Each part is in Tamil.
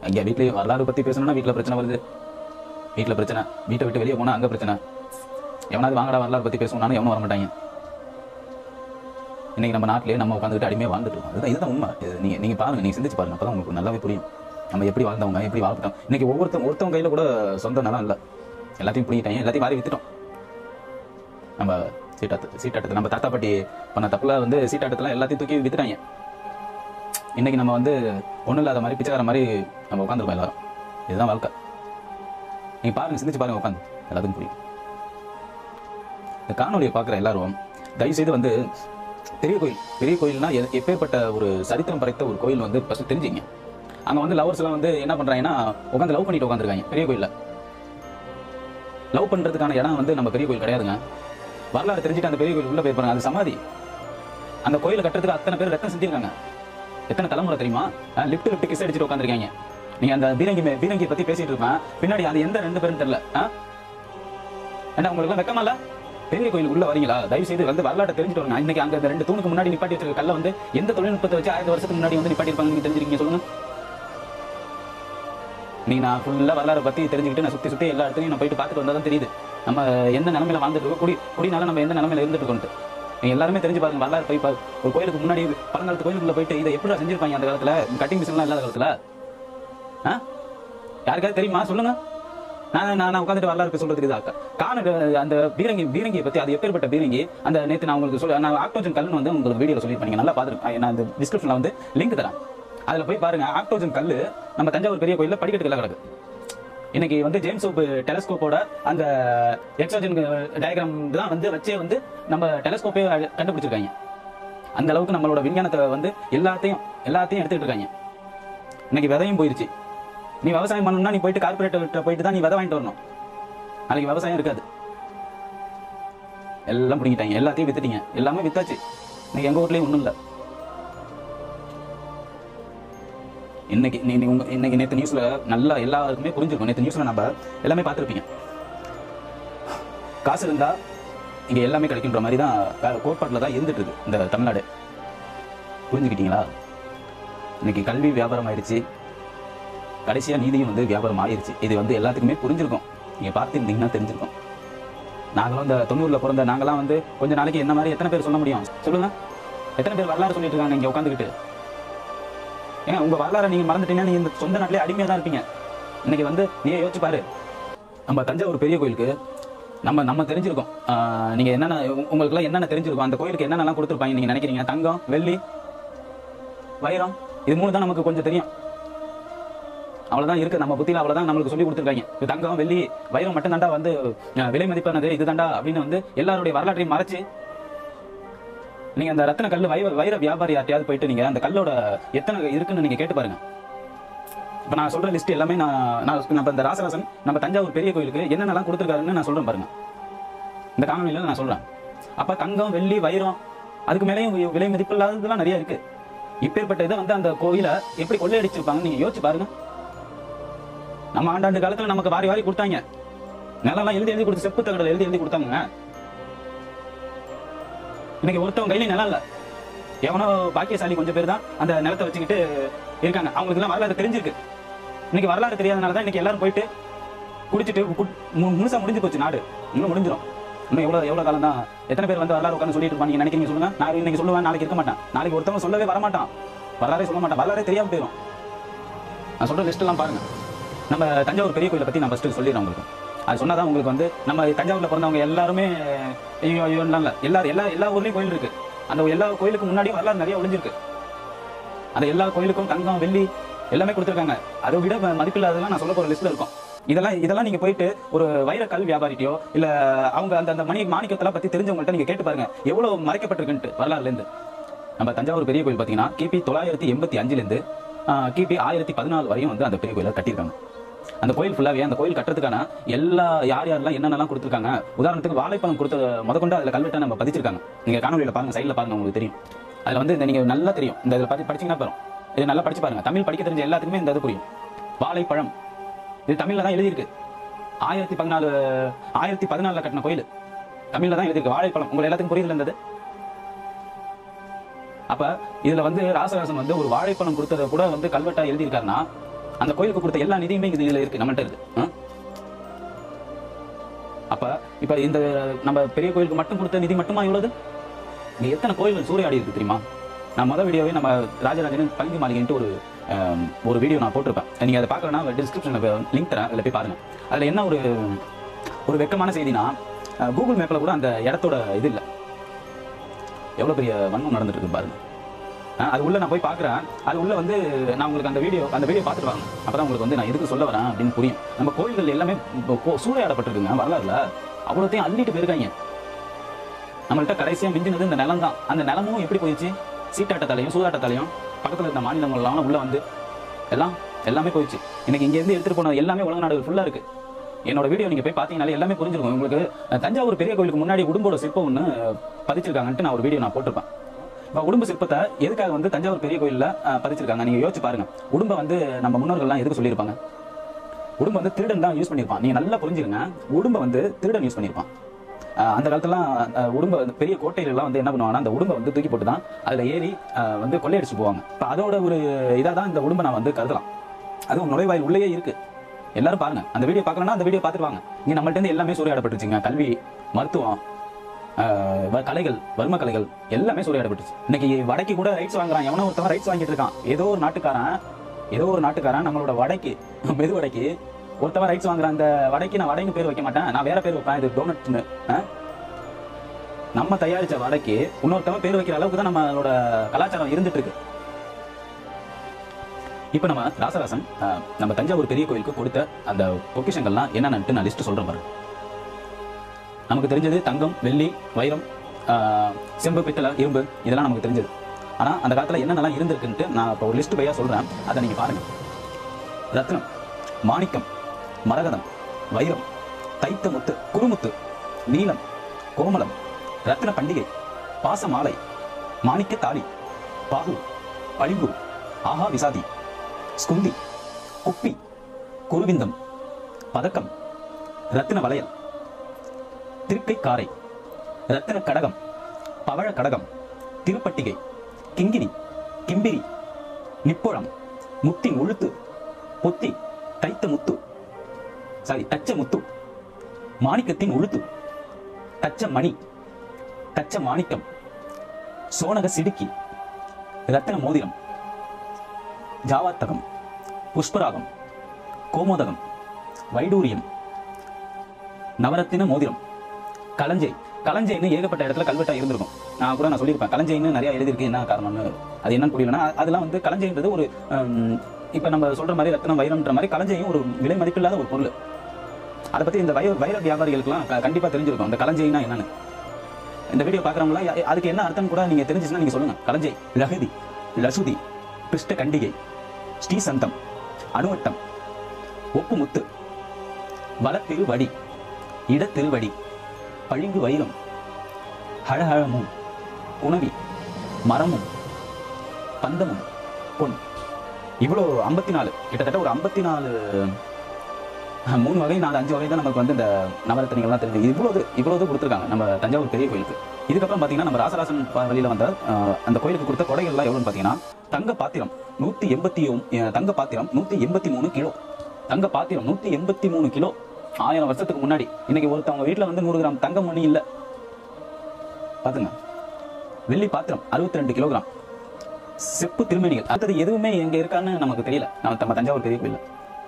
அங்கே வீட்லயே வரலாறு பத்தி பேசணும்னா வீட்ல பிரச்சனை வருது வீட்ல பிரச்சனை வீட்டை விட்டு வெளியே போனா அங்க பிரச்சனை எவனாவது வாங்கடா வரலாறு பத்தி பேசணும்னாலும் எவனும் வர மாட்டாங்க இன்னைக்கு நம்ம நாட்டிலேயே நம்ம உட்காந்துக்கிட்டு அடிமையாக வாழ்ந்துட்டு இருக்கோம் அதுதான் இதுதான் உண்மை இது நீங்க நீங்க பாருங்க நீங்க சிந்திச்சு பாருங்க அப்பதான் உங்களுக்கு நல்லாவே புரியும் நம்ம எப்படி வாழ்ந்தவங்க எப்படி வாழ்ந்துட்டோம் இன்னைக்கு ஒவ்வொருத்தவங்க ஒருத்தவங்க கையில கூட சொந்த நிலம் இல்லை எல்லாத்தையும் பிடிக்கிட்டாங்க எல்லாத்தையும் வாரி வித்துட்டோம் நம்ம சீட்டாட்டு சீட்டாட்டத்தை நம்ம தாத்தா பாட்டி பண்ண தப்புல வந்து சீட்டாட்டத்தில் எல்லாத்தையும் தூக்கி வித்துட்டாங்க இன்னைக்கு நம்ம வந்து ஒன்றும் இல்லாத மாதிரி பிச்சைக்கார மாதிரி நம்ம உட்காந்துருக்கோம் எல்லாரும் இதுதான் வாழ்க்கை நீங்க பாருங்க சிந்திச்சு பாருங்க உட்காந்து எல்லாத்துக்கும் புரியும் இந்த காணொலியை பார்க்குற எல்லாரும் தயவு செய்து வந்து பெரிய கோயில் பெரிய கோயில்னா எ- எப்பேற்பட்ட ஒரு சரித்திரம் படைத்த ஒரு கோயில் வந்து ஃபர்ஸ்ட் தெரிஞ்சுங்க அங்க வந்து லவர்ஸ் எல்லாம் வந்து என்ன பண்றாங்கன்னா உட்காந்து லவ் பண்ணிட்டு உட்காந்துருக்காங்க பெரிய கோயில்ல லவ் பண்றதுக்கான இடம் வந்து நம்ம பெரிய கோயில் கிடையாதுங்க வரலாறு தெரிஞ்சுட்டு அந்த பெரிய கோயில் உள்ள போய் பாருங்க அது சமாதி அந்த கோயிலை கட்டுறதுக்கு அத்தனை பேர் ரத்தம் செஞ்சிருக்காங்க எத்தனை தலைமுறை தெரியுமா லிஃப்ட் லிஃப்ட் கிஸ் அடிச்சுட்டு உட்காந்துருக்காங்க நீங்க அந்த பீரங்கி மே- பீரங்கி பத்தி பேசிட்டு இருப்பேன் பின்னாடி அது எந்த ரெண்டு பேரும் தெரியல ஆ? ஏன்னா உங்களுக்கு வெக்கமா இல்ல பெரிய கோயில் உள்ள வரீங்களா தயவு செய்து வந்து வரலாற்றை தெரிஞ்சுட்டு வாங்க இன்னைக்கு அங்க அந்த ரெண்டு தூணுக்கு முன்னாடி நிப்பாட்டி வச்சிருக்க கல்ல வந்து எந்த தொழில்நுட்பத்தை வச்சு ஆயிரம் வருஷத்துக்கு முன்னாடி வந்து நிப்பாட்டி இருப்பாங்க நீங்க தெரிஞ்சிருக்கீங்க சொல்லுங்க நீங்க நான் ஃபுல்லா வரலாறு பத்தி தெரிஞ்சுக்கிட்டு நான் சுத்தி சுத்தி எல்லா இடத்துலயும் நான் போயிட்டு பார்த்துட்டு வந்தா தான் தெரியுது நம்ம எந்த நிலைமையில வாழ்ந்துட்டு இருக்கோம் குடி குடினால நம்ம எந்த நிலைமையில இருந்துட்டு இருக்கோம்ட்டு நீங்க எல்லாருமே தெரிஞ்சு பாருங்க வரலாறு போய் பாரு. ஒரு கோயிலுக்கு முன்னாடி பழங்காலத்து கோயிலுக்குள்ள போயிட்டு இதை எப்படி செஞ்சிருப்பாங்க அந்த காலத்துல கட்டிங் மிஷின்லாம் இல்லாத காலத்துல ஆ? யாருக்காவது தெரியுமா சொல்லுங்க நான் நான் நான் உட்காந்துட்டு வரலாறு சொல்றதுக்கு இதாக காண அந்த பீரங்கி பீரங்கியை பத்தி அது எப்பேற்பட்ட பீரங்கி அந்த நேத்து நான் உங்களுக்கு சொல்ல நான் ஆக்டோஜன் கல்லுன்னு வந்து உங்களுக்கு வீடியோல சொல்லியிருப்பேன் நீங்க நல்லா பார்த்துருக்கேன் நான் அந்த டிஸ்கிரிப்ஷன்ல வந்து லிங்க் தரேன் அதுல போய் பாருங்க ஆக்டோஜன் கல்லு நம்ம தஞ்சாவூர் பெரிய கோயில்ல படிக்கட்டுல கிடக்கு இன்னைக்கு வந்து ஜேம்ஸ் ஹோப் டெலஸ்கோப்போட அந்த எக்ஸோஜன் டயக்ராம் தான் வந்து வச்சே வந்து நம்ம டெலஸ்கோப்பே கண்டுபிடிச்சிருக்காங்க அந்த அளவுக்கு நம்மளோட விஞ்ஞானத்தை வந்து எல்லாத்தையும் எல்லாத்தையும் எடுத்துக்கிட்டு இருக்காங்க இன்னைக்கு விதையும் போயிருச்சு நீ விவசாயம் பண்ணணும்னா நீ போயிட்டு கார்பரேட் போயிட்டு தான் நீ விதை வாங்கிட்டு வரணும் நாளைக்கு விவசாயம் இருக்காது எல்லாம் பிடிங்கிட்டாங்க எல்லாத்தையும் வித்துட்டீங்க எல்லாமே வித்தாச்சு இன்னைக்கு எங்க ஊர்லயும் ஒண்ணும் இல்ல இன்னைக்கு நீ நீ உங்க இன்னைக்கு நேத்து நியூஸ்ல நல்லா எல்லாருக்குமே புரிஞ்சிருக்கும் நேத்து நியூஸ்ல நம்ம எல்லாமே பார்த்திருப்பீங்க காசு இருந்தா இங்க எல்லாமே கிடைக்குன்ற மாதிரி தான் கோட்பாட்டில் தான் இருந்துட்டு இருக்கு இந்த தமிழ்நாடு புரிஞ்சுக்கிட்டீங்களா இன்னைக்கு கல்வி வியாபாரம் ஆயிடுச்சு கடைசியா நீதியும் வந்து வியாபாரம் ஆயிருச்சு இது வந்து எல்லாத்துக்குமே புரிஞ்சிருக்கும் நீங்க பார்த்துருந்தீங்கன்னா தெரிஞ்சிருக்கும் நாங்களும் இந்த தொண்ணூறுல பிறந்த நாங்களாம் வந்து கொஞ்ச நாளைக்கு என்ன மாதிரி எத்தனை பேர் சொல்ல முடியும் சொல்லுங்க எத்தனை பேர் வரலாறு சொல்லிட்டு இருக்காங்க இங்க உட்காந்துக்கிட்டு ஏங்க உங்க வரலாறை நீங்க மறந்துட்டீங்கன்னா நீங்க இந்த சொந்த நாட்டிலே அடிமையா தான் இருப்பீங்க இன்னைக்கு வந்து நீயே யோசிச்சு பாரு நம்ம தஞ்சாவூர் பெரிய கோயிலுக்கு நம்ம நம்ம தெரிஞ்சிருக்கோம் ஆஹ் நீங்க என்னென்ன உங்களுக்கு எல்லாம் என்னென்ன தெரிஞ்சிருக்கும் அந்த கோயிலுக்கு என்னென்னலாம் கொடுத்துருப்பாங்க நீங்க நினைக்கிறீங்க தங்கம் வெள்ளி வைரம் இது மூணு தான் நமக்கு கொஞ்சம் தெரியும் அவ்வளவுதான் இருக்கு நம்ம புத்தியில அவ்வளவுதான் நம்மளுக்கு சொல்லி கொடுத்துருக்காங்க இது தங்கம் வெள்ளி வைரம் மட்டும் தாண்டா வந்து அஹ், விலை மதிப்பானது இது தாண்டா அப்படின்னு வந்து எல்லாருடைய வரலாற்றையும் மறைச்சு நீங்க அந்த ரத்தின கல்லு வைர வைர வியாபாரி யார்ட்டையாவது போயிட்டு நீங்க அந்த கல்லோட எத்தனை இருக்குன்னு நீங்க கேட்டு பாருங்க இப்ப நான் சொல்ற லிஸ்ட் எல்லாமே நான் நான் நம்ம இந்த ராசராசன் நம்ம தஞ்சாவூர் பெரிய கோயிலுக்கு என்னென்னலாம் கொடுத்துருக்காருன்னு நான் சொல்றேன் பாருங்க இந்த காணொலியில நான் சொல்றேன் அப்ப தங்கம் வெள்ளி வைரம் அதுக்கு மேலேயும் வி- விலை மதிப்பு இல்லாததெல்லாம் நிறைய இருக்கு இப்பேற்பட்ட இதை வந்து அந்த கோயிலை எப்படி கொள்ளையடிச்சிருப்பாங்க நீங்க யோசிச்சு பாருங்க நம்ம ஆண்டாண்டு காலத்துல நமக்கு வாரி வாரி கொடுத்தாங்க நிலம்லாம் எழுதி எழுதி கொடுத்து செப்பு தகடல் எழுதி எழுதி கொடுத்தாங்க இன்னைக்கு ஒருத்தவங்க கையில நிலம் இல்ல எவனோ பாக்கியசாலி கொஞ்சம் பேர் தான் அந்த நிலத்தை வச்சுக்கிட்டு இருக்காங்க அவங்களுக்கு எல்லாம் வரலாறு தெரிஞ்சிருக்கு இன்னைக்கு வரலாறு தெரியாதனால தான் இன்னைக்கு எல்லாரும் போயிட்டு குடிச்சிட்டு கு- மு- முழுசா முடிஞ்சு போச்சு நாடு இன்னும் முடிஞ்சிடும் இன்னும் எவ்வளவு எவ்வளவு காலம் தான் எத்தனை பேர் வந்து வரலாறு உட்காந்து சொல்லிட்டு இருப்பாங்க நீங்க நினைக்கிறீங்க சொல்லுங்க நான் இன்னைக்கு சொல்லுவேன் நாளைக்கு இருக்க மாட்டேன் நாளைக்கு ஒருத்தவங்க சொல்லவே வரமாட்டான் வரலாறே சொல்ல மாட்டான் வரலாறே தெரியாம போயிடும் நான் சொல்ற லிஸ்ட் எல்லாம் பாருங்க நம்ம தஞ்சாவூர் பெரிய கோயிலை பத்தி நான் ஃபர்ஸ்ட் சொல்லிடுறேன் உங்களுக்கு அது சொன்னாதான் உங்களுக்கு வந்து நம்ம தஞ்சாவூர்ல பிறந்தவங்க எல்லாருமே ஐயோ ஐயோலாம் இல்ல எல்லாரும் எல்லா எல்லா ஊர்லயும் கோயில் இருக்கு அந்த எல்லா கோயிலுக்கு முன்னாடியும் வரலாறு நிறைய ஒளிஞ்சிருக்கு அந்த எல்லா கோயிலுக்கும் தங்கம் வெள்ளி எல்லாமே கொடுத்துருக்காங்க அதை விட ம- மதிப்பில்லாததெல்லாம் நான் சொல்ல போற லிஸ்ட்ல இருக்கும் இதெல்லாம் இதெல்லாம் நீங்க போயிட்டு ஒரு வைரக்கல் வியாபாரிட்டியோ இல்ல அவங்க அந்த அந்த மணி மாணிக்கத்தெல்லாம் பத்தி தெரிஞ்சவங்கள்ட்ட நீங்க கேட்டு பாருங்க எவ்வளவு மறைக்கப்பட்டிருக்குன்ட்டு வரலாறுல இருந்து நம்ம தஞ்சாவூர் பெரிய கோயில் பாத்தீங்கன்னா கிபி தொள்ளாயிரத்தி எண்பத்தி அஞ்சுல இருந்து ஆஹ், கிபி ஆயிரத்தி பதினாலு வரையும் வந்து அந்த பெரிய கோயிலை கட்டியிருக்காங்க அந்த கோயில் ஃபுல்லாவே அந்த கோயில் கட்டுறதுக்கான எல்லா யார் யாரெல்லாம் என்னென்னலாம் கொடுத்துருக்காங்க உதாரணத்துக்கு வாழைப்பழம் கொடுத்த முதற்கொண்டு அதுல கல்வெட்டை நம்ம பதிச்சிருக்காங்க நீங்க காணொலியில பாருங்க சைடுல பாருங்க உங்களுக்கு தெரியும் அதுல வந்து இந்த நீங்க நல்லா தெரியும் இந்த இதில் படி படிச்சீங்கன்னா பாருங்க இது நல்லா படிச்சு பாருங்க தமிழ் படிக்க தெரிஞ்ச எல்லாத்துக்குமே இந்த இது புரியும் வாழைப்பழம் இது தமிழ்ல தான் எழுதியிருக்கு ஆயிரத்தி பதினாலு ஆயிரத்தி பதினாலுல கட்டின கோயில் தமிழ்ல தான் எழுதியிருக்கு வாழைப்பழம் உங்களுக்கு எல்லாத்துக்கும் புரியுதுல இருந்தது அப்ப இதுல வந்து ராசராசன் வந்து ஒரு வாழைப்பழம் கொடுத்தத கூட வந்து கல்வெட்டா எழுதியிருக்காருன்னா அந்த கோயிலுக்கு கொடுத்த எல்லா நிதியுமே இதுல இருக்கு நம்மள்ட்ட இருக்கு ஆ? அப்ப இப்ப இந்த நம்ம பெரிய கோயிலுக்கு மட்டும் கொடுத்த நிதி மட்டுமா இவ்வளவு இங்க எத்தனை கோயில்கள் சூறையாடி இருக்கு தெரியுமா நான் முதல் வீடியோவே நம்ம ராஜராஜன் பளிங்கு மாளிகைன்ட்டு ஒரு ஆம், ஒரு வீடியோ நான் போட்டிருப்பேன் நீங்க அதை பார்க்கலன்னா டிஸ்கிரிப்ஷனில் லிங்க் தரேன் அதில் போய் பாருங்க அதுல என்ன ஒரு ஒரு வெக்கமான செய்தினா அஹ், கூகுள் மேப்ல கூட அந்த இடத்தோட இது இல்லை எவ்வளவு பெரிய வன்மம் நடந்துட்டு இருக்கு பாருங்க அஹ், அது உள்ள நான் போய் பார்க்குறேன் அது உள்ள வந்து நான் உங்களுக்கு அந்த வீடியோ அந்த வீடியோ பார்த்துட்டு வாங்க அப்பதான் உங்களுக்கு வந்து நான் எதுக்கு சொல்ல வரேன் அப்படின்னு புரியும் நம்ம கோயில்கள் எல்லாமே இப்போ கோ- சூறையாடப்பட்டிருக்குங்க வரலாறுல அவ்வளோத்தையும் அள்ளிட்டு போயிருக்காங்க நம்மள்ட்ட கடைசியா மிஞ்சினது இந்த நிலம் தான் அந்த நிலமும் எப்படி போயிடுச்சு சீட்டாட்டத்தாலையும் சூதாட்டத்தாலையும் பக்கத்துல இருந்த மாநிலங்கள்லாம் உள்ள வந்து எல்லாம் எல்லாமே போயிடுச்சு இன்னைக்கு இங்க இருந்து எடுத்துட்டு போன எல்லாமே உலக நாடுகள் ஃபுல்லா இருக்கு என்னோட வீடியோ நீங்க போய் பார்த்தீங்கனாலே எல்லாமே புரிஞ்சிருக்கும் உங்களுக்கு அஹ், தஞ்சாவூர் பெரிய கோயிலுக்கு முன்னாடி உடும்போட சிற்பம் ஒன்று பதிச்சிருக்காங்கன்ட்டு நான் ஒரு வீடியோ நான் போட்டிருப்பேன் இப்போ உடும்பு சிற்பத்தை எதுக்காக வந்து தஞ்சாவூர் பெரிய கோயிலில் பதிச்சிருக்காங்க நீங்க யோசிச்சு பாருங்க உடும்பை வந்து நம்ம முன்னோர்கள்லாம் எதுக்கு சொல்லியிருப்பாங்க உடும்பை வந்து திருடன் தான் யூஸ் பண்ணியிருப்பான் நீங்க நல்லா புரிஞ்சுக்கங்க உடும்பை வந்து திருடன் யூஸ் பண்ணியிருப்பான் ஆஹ் அந்த காலத்துலாம் அஹ், உடும்பை வந்து பெரிய கோட்டையிலலாம் வந்து என்ன பண்ணுவாங்கன்னா அந்த உடும்பை வந்து தூக்கி போட்டு தான் அதில் ஏறி ஆஹ், வந்து கொள்ளையடிச்சு போவாங்க இப்போ அதோட ஒரு இதாக தான் இந்த உடும்பை நான் வந்து கருதலாம் அதுவும் நுழைவாயில் உள்ளேயே இருக்கு எல்லாரும் பாருங்க அந்த வீடியோ பார்க்கலன்னா அந்த வீடியோ பார்த்துட்டு வாங்க இங்க நம்மள்ட்ட இருந்து எல்லாமே சூறையாடப்பட்டுச்சுங்க கல்வி மருத்துவம் ஆஹ், வ- கலைகள் வர்ம கலைகள் எல்லாமே சூறையாடப்பட்டுச்சு இன்னைக்கு வடக்கு கூட ரைட்ஸ் வாங்குறான் எவனோ ஒருத்தவன் ரைட்ஸ் வாங்கிட்டு இருக்கான் ஏதோ ஒரு நாட்டுக்காரன் ஏதோ ஒரு நாட்டுக்காரன் நம்மளோட வடைக்கு மெது வடைக்கு ஒருத்தவன் ரைட்ஸ் வாங்குறான் அந்த வடைக்கு நான் வடைன்னு பேர் வைக்க மாட்டேன் நான் வேற பேர் வைப்பேன் இது டோனட்னு நம்ம தயாரிச்ச வடைக்கு இன்னொருத்தவன் பேர் வைக்கிற அளவுக்கு தான் நம்மளோட கலாச்சாரம் இருந்துட்டு இருக்கு இப்போ நம்ம ராசராசன் அஹ், நம்ம தஞ்சாவூர் பெரிய கோயிலுக்கு கொடுத்த அந்த பொக்கிஷங்கள்லாம் என்னென்னட்டு நான் லிஸ்ட் சொல்றேன் பாருங்க நமக்கு தெரிஞ்சது தங்கம் வெள்ளி வைரம் அஹ், செம்பு பித்தளை இரும்பு இதெல்லாம் நமக்கு தெரிஞ்சது ஆனா அந்த காலத்துல என்னென்னலாம் இருந்திருக்குன்ட்டு நான் இப்போ ஒரு லிஸ்ட் பையா சொல்றேன் அதை நீங்க பாருங்க ரத்னம் மாணிக்கம் மரகதம் வைரம் தைத்த முத்து குறுமுத்து நீலம் கோமலம் ரத்ன பண்டிகை பாச மாலை மாணிக்க தாலி பாகு பளிங்கு ஆஹா விசாதி ஸ்குந்தி குப்பி குருவிந்தம் பதக்கம் ரத்தின வளையல் திருக்கை காரை ரத்தின கடகம் பவழ கடகம் திருப்பட்டிகை கிங்கினி கிம்பிரி நிப்பழம் முத்தின் உழுத்து பொத்தி தைத்த முத்து சாரி தச்ச முத்து மாணிக்கத்தின் உழுத்து தச்ச மணி தச்ச மாணிக்கம் சோனக சிடுக்கி ரத்தின மோதிரம் ஜாவாத்தகம் புஷ்பராகம் கோமோதகம் வைடூரியம் நவரத்தின மோதிரம் களஞ்சை களஞ்சைன்னு ஏகப்பட்ட இடத்துல கல்வெட்டா இருந்திருக்கும் நான் கூட நான் சொல்லியிருப்பேன் களஞ்சைன்னு நிறைய எழுதியிருக்கு என்ன காரணம்னு அது என்னன்னு புரியலன்னா அதெல்லாம் வந்து களஞ்சைன்றது ஒரு ஹம், இப்ப நம்ம சொல்ற மாதிரி ரத்தினம் வைரம்ன்ற மாதிரி களஞ்சையும் ஒரு விலை மதிப்பில்லாத ஒரு பொருள் அதை பத்தி இந்த வைர வைர வியாபாரிகளுக்குலாம் க- கண்டிப்பா தெரிஞ்சிருக்கும் அந்த களஞ்சைனா என்னன்னு இந்த வீடியோ பார்க்குறவங்களா அதுக்கு என்ன அர்த்தம் கூட நீங்க தெரிஞ்சுச்சுன்னா நீங்க சொல்லுங்க களஞ்சை லகுதி லசுதி பிருஷ்ட கண்டிகை ஸ்ரீசந்தம் அணுவட்டம் ஒப்புமுத்து வளத்திருவடி இடத்திருவடி பளிங்கு வைரம் ஹழஹழமும் உணவி மரமும் பந்தமும் பொன் இவ்வளோ ஐம்பத்தி நாலு கிட்டத்தட்ட ஒரு ஐம்பத்தி நாலு மூணு வகை நாலு அஞ்சு வகை தான் நமக்கு வந்து இந்த நவரத்தினங்கள்லாம் தெரிஞ்சு இவ்வளவு இவ்வளவு கொடுத்துருக்காங்க நம்ம தஞ்சாவூர் பெரிய கோயிலுக்கு இதுக்கப்புறம் பார்த்தீங்கன்னா நம்ம ராசராசன் ப- வழியில வந்த அஹ், அந்த கோயிலுக்கு கொடுத்த கொடைகள்லாம் எவ்வளோன்னு பார்த்தீங்கன்னா தங்க பாத்திரம் நூற்றி எண்பத்தி தங்க பாத்திரம் நூற்றி எண்பத்தி மூணு கிலோ தங்க பாத்திரம் நூற்றி எண்பத்தி மூணு கிலோ ஆயிரம் வருஷத்துக்கு முன்னாடி இன்னைக்கு ஒருத்தவங்க வீட்டில் வந்து நூறு கிராம் தங்கம் மணி இல்லை பாத்துங்க வெள்ளி பாத்திரம் அறுபத்தி ரெண்டு கிலோகிராம் செப்பு திருமணிகள் அடுத்தது எதுவுமே எங்க இருக்கான்னு நமக்கு தெரியல நம்ம நம்ம தஞ்சாவூர் பெரிய கோயில்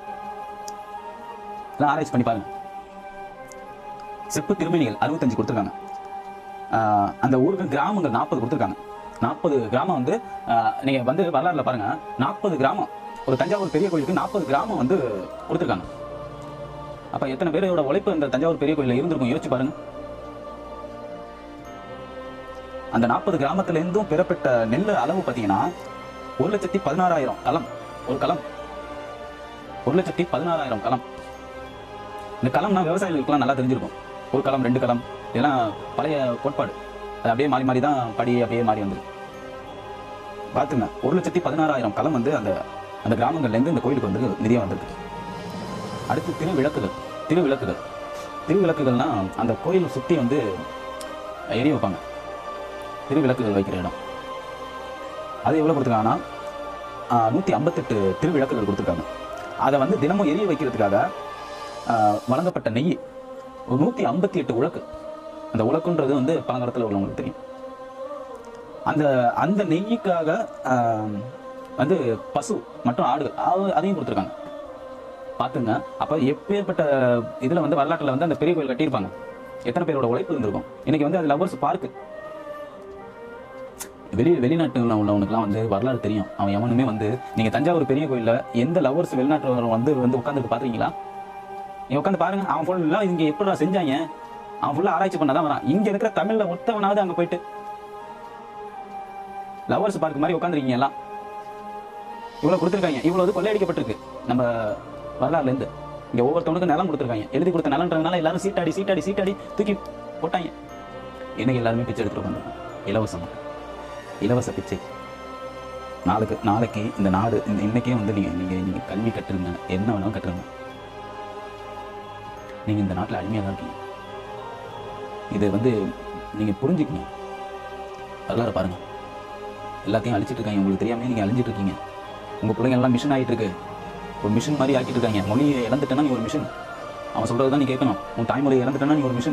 எல்லாம் ஆராய்ச்சி பண்ணி பாருங்க செப்பு திருமணிகள் அறுபத்தஞ்சு கொடுத்துருக்காங்க ஆஹ் அந்த ஊருக்கு கிராமங்கள் நாற்பது கொடுத்துருக்காங்க நாற்பது கிராமம் வந்து ஆஹ் நீங்க வந்து வரலாறுல பாருங்க நாற்பது கிராமம் ஒரு தஞ்சாவூர் பெரிய கோயிலுக்கு நாற்பது கிராமம் வந்து கொடுத்துருக்காங்க அப்ப எத்தனை பேரோட உழைப்பு இந்த தஞ்சாவூர் பெரிய கோயில்ல இருந்திருக்கும் யோசிச்சு பாருங்க அந்த நாற்பது கிராமத்துல இருந்தும் பெறப்பட்ட நெல் அளவு பாத்தீங்கன்னா ஒரு லட்சத்தி பதினாறாயிரம் களம் ஒரு களம் ஒரு லட்சத்தி பதினாறாயிரம் களம் இந்த களம்னா விவசாயிகளுக்குலாம் நல்லா தெரிஞ்சிருக்கும் ஒரு களம் ரெண்டு களம் இதெல்லாம் பழைய கோட்பாடு அது அப்படியே மாறி மாறி தான் படி அப்படியே மாறி வந்தது பார்த்துங்க ஒரு லட்சத்தி பதினாறாயிரம் களம் வந்து அந்த அந்த கிராமங்கள்ல இருந்து இந்த கோயிலுக்கு வந்து நிதியம் வந்திருக்கு அடுத்து திருவிளக்குகள் திருவிளக்குகள் திருவிளக்குகள்னா அந்த கோயிலை சுத்தி வந்து எரிய வைப்பாங்க திருவிளக்குகள் வைக்கிற இடம் அது எவ்வளவு கொடுத்துருக்காங்கன்னா நூற்றி ஐம்பத்தெட்டு திருவிளக்குகள் கொடுத்துருக்காங்க அதை வந்து தினமும் எரிய வைக்கிறதுக்காக ஆஹ், வழங்கப்பட்ட நெய் ஒரு நூற்றி ஐம்பத்தி எட்டு உலக்கு அந்த உலக்குன்றது வந்து பழங்காலத்தில் உள்ளவங்களுக்கு தெரியும் அந்த அந்த நெய்யுக்காக ஆஹ், வந்து பசு மற்றும் ஆடுகள் அது- அதையும் கொடுத்துருக்காங்க பார்த்துங்க அப்போ எப்பேற்பட்ட இதில் வந்து வரலாற்றில் வந்து அந்த பெரிய கோயில் கட்டியிருப்பாங்க எத்தனை பேரோட உழைப்பு இருந்திருக்கும் இன்னைக்கு வந்து அது லவர்ஸ் பார்க்கு வெளி வெளிநாட்டுல உள்ளவனுக்குலாம் வந்து வரலாறு தெரியும் அவன் எவனுமே வந்து நீங்க தஞ்சாவூர் பெரிய கோயில்ல எந்த லவர்ஸ் வெளிநாட்டு வந்து வந்து உட்காந்து பாத்தீங்களா நீங்க உட்காந்து பாருங்க அவன் ஃபுல்லா இங்க எப்படிடா செஞ்சாங்க அவன் ஃபுல்லா ஆராய்ச்சி பண்ணாதான் வரான் இங்க இருக்கிற தமிழ்ல ஒத்தவனாவது அங்க போயிட்டு லவர்ஸ் பார்க்க மாதிரி உட்காந்துருக்கீங்க எல்லாம் இவ்வளவு கொடுத்துருக்காங்க இவ்வளவு இது கொள்ளையடிக்கப்பட்டிருக்கு நம்ம வரலாறுல இருந்து இங்க ஒவ்வொருத்தவனுக்கும் நிலம் கொடுத்துருக்காங்க எழுதி கொடுத்த நிலன்றதுனால எல்லாரும் சீட்டாடி சீட்டாடி சீட்டாடி தூக்கி போட்டாங்க இன்னைக்கு எல்லாருமே பிச்சை எடுத்துட்டு உட்காந்துருக்கோம் இலவசம் இலவச பிச்சை நாளைக்கு நாளைக்கு இந்த நாடு இந்த இன்னைக்கே வந்து நீங்க நீங்க நீங்க கல்வி கட்டுருங்க என்ன வேணாலும் கட்டுருங்க நீங்க இந்த நாட்டில் அடிமையாக தான் இருக்கீங்க இதை வந்து நீங்க புரிஞ்சுக்கணும் வரலாறு பாருங்க எல்லாத்தையும் அழிச்சிட்டு இருக்காங்க உங்களுக்கு தெரியாம நீங்க அழிஞ்சிட்டு இருக்கீங்க உங்க பிள்ளைங்க எல்லாம் மிஷின் ஆயிட்டு இருக்கு ஒரு மிஷின் மாதிரி ஆக்கிட்டு இருக்காங்க மொழியை இழந்துட்டேன்னா நீ ஒரு மிஷின் அவன் சொல்றது தான் நீ கேட்கணும் உன் தாய்மொழியை இழந்துட்டேன்னா நீ ஒரு மிஷின்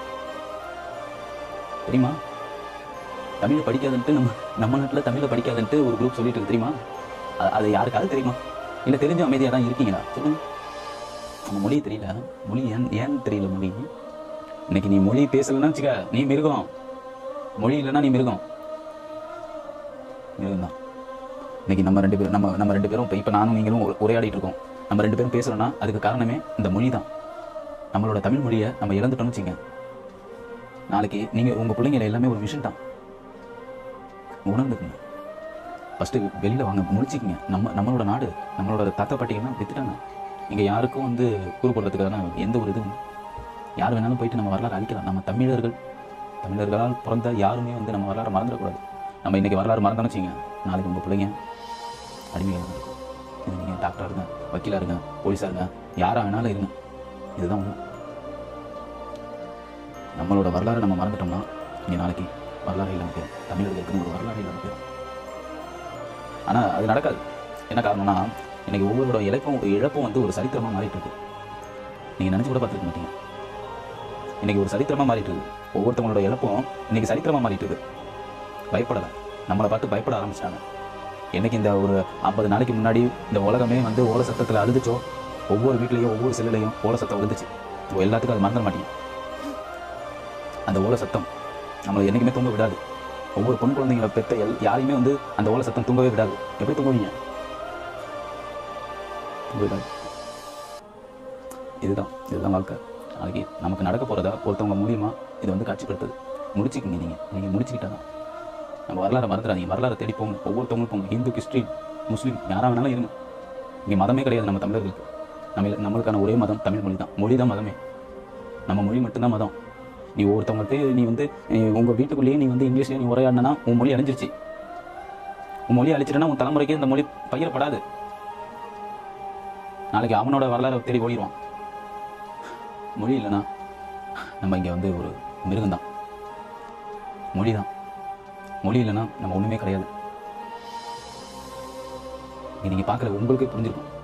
தெரியுமா தமிழ் படிக்காதுன்ட்டு நம்ம நம்ம நாட்டில் தமிழில் படிக்காதுன்ட்டு ஒரு குரூப் சொல்லிட்டு இருக்கு தெரியுமா அது- அது யாருக்காவது தெரியுமா இல்லை தெரிஞ்ச அமைதியாக தான் இருக்கீங்களா சொல்லுங்க நம்ம மொழி தெரியல மொழி ஏன் ஏன் தெரியல மொழி இன்னைக்கு நீ மொழி பேசலைன்னா வச்சுக்க நீ மிருகம் மொழி இல்லைன்னா நீ மிருகம் மிருகம் தான் இன்னைக்கு நம்ம ரெண்டு பேரும் நம்ம நம்ம ரெண்டு பேரும் இப்போ இப்போ நானும் நீங்களும் உர- உரையாடிட்டு இருக்கோம் நம்ம ரெண்டு பேரும் பேசுறோம்னா அதுக்கு காரணமே இந்த மொழி தான் நம்மளோட தமிழ் மொழியை நம்ம இழந்துட்டோம்னு வச்சுங்க நாளைக்கு நீங்கள் உங்கள் பிள்ளைங்க எல்லாமே ஒரு விஷயம் தான் உணர்ந்துக்குங்க ஃபஸ்ட்டு வெளியில் வாங்க முடிச்சுக்குங்க நம்ம நம்மளோட நாடு நம்மளோட தாத்தா பாட்டிகள்லாம் வித்துட்டாங்க இங்கே யாருக்கும் வந்து கூறு போடுறதுக்கான எந்த ஒரு இதுவும் யார் வேணாலும் போயிட்டு நம்ம வரலாறு அழிக்கலாம் நம்ம தமிழர்கள் தமிழர்களால் பிறந்த யாருமே வந்து நம்ம வரலாறு மறந்துடக்கூடாது நம்ம இன்னைக்கு வரலாறு மறந்தோம்னு வச்சுங்க நாளைக்கு உங்கள் பிள்ளைங்க அடிமைகள் தான் இருக்கும் இது நீங்கள் டாக்டராக இருங்க வக்கீலாக இருங்க போலீஸாக இருங்க யாராக வேணாலும் இருங்க இதுதான் உண்மை நம்மளோட வரலாறு நம்ம மறந்துட்டோம்னா இங்கே நாளைக்கு வரலாறு இல்லாமல் போயிடும் தமிழர்களுக்கு ஒரு வரலாறு இல்லாமல் போயிடும் ஆனால் அது நடக்காது என்ன காரணம்னா இன்னைக்கு ஒவ்வொருவரோட இழப்பும் இழப்பும் வந்து ஒரு சரித்திரமாக மாறிட்டு இருக்கு நீங்கள் நினச்சி கூட பார்த்துருக்க மாட்டீங்க இன்னைக்கு ஒரு சரித்திரமாக மாறிட்டு இருக்கு ஒவ்வொருத்தவங்களோட இழப்பும் இன்னைக்கு சரித்திரமாக மாறிட்டு இருக்கு பயப்படலை நம்மளை பார்த்து பயப்பட ஆரம்பிச்சிட்டாங்க என்னைக்கு இந்த ஒரு ஐம்பது நாளைக்கு முன்னாடி இந்த உலகமே வந்து ஓல சத்தத்தில் அழுதுச்சோ ஒவ்வொரு வீட்லேயும் ஒவ்வொரு செல்லுலையும் ஓல சத்தம் விழுந்துச்சு இப்போ எல்லாத்துக்கும் அது மறந்துட மாட்டீங்க அந்த ஓல சத்தம் நம்மளை என்றைக்குமே தூங்க விடாது ஒவ்வொரு பொன் குழந்தைங்களை பெற்ற எல் யாரையுமே வந்து அந்த ஓல சத்தம் தூங்கவே விடாது எப்படி தூங்குவீங்க தூங்க விடாது இதுதான் இதுதான் வாழ்க்கை நாளைக்கு நமக்கு நடக்க போகிறதா ஒருத்தவங்க மூலியமாக இது வந்து காட்சிப்படுத்துது முடிச்சுக்கிங்க நீங்கள் நீங்கள் முடிச்சுக்கிட்டா தான் நம்ம வரலாறு மறந்துடாதீங்க வரலாறு தேடி போங்க ஒவ்வொருத்தவங்களும் போங்க ஹிந்து கிறிஸ்டின் முஸ்லீம் யாராக வேணாலும் இருங்க இங்கே மதமே கிடையாது நம்ம தமிழர்களுக்கு நம்ம நம்மளுக்கான ஒரே மதம் தமிழ் மொழி தான் மொழி தான் மதமே நம்ம மொழி மட்டும்தான் மதம் நீ ஒருத்தவங்கள்ட்ட நீ வந்து நீ உங்கள் வீட்டுக்குள்ளேயே நீ வந்து இங்கிலீஷ்லேயே நீ உரையாடினா உன் மொழி அழிஞ்சிருச்சு உன் மொழி அழிச்சிட்டனா உன் தலைமுறைக்கு இந்த மொழி பயிரப்படாது நாளைக்கு அவனோட வரலாறு தேடி ஓடிடுவான் மொழி இல்லைன்னா நம்ம இங்கே வந்து ஒரு மிருகம்தான் மொழி தான் மொழி இல்லைன்னா நம்ம ஒன்றுமே கிடையாது இங்கே நீங்கள் பார்க்குற உங்களுக்கே புரிஞ்சிருக்கும்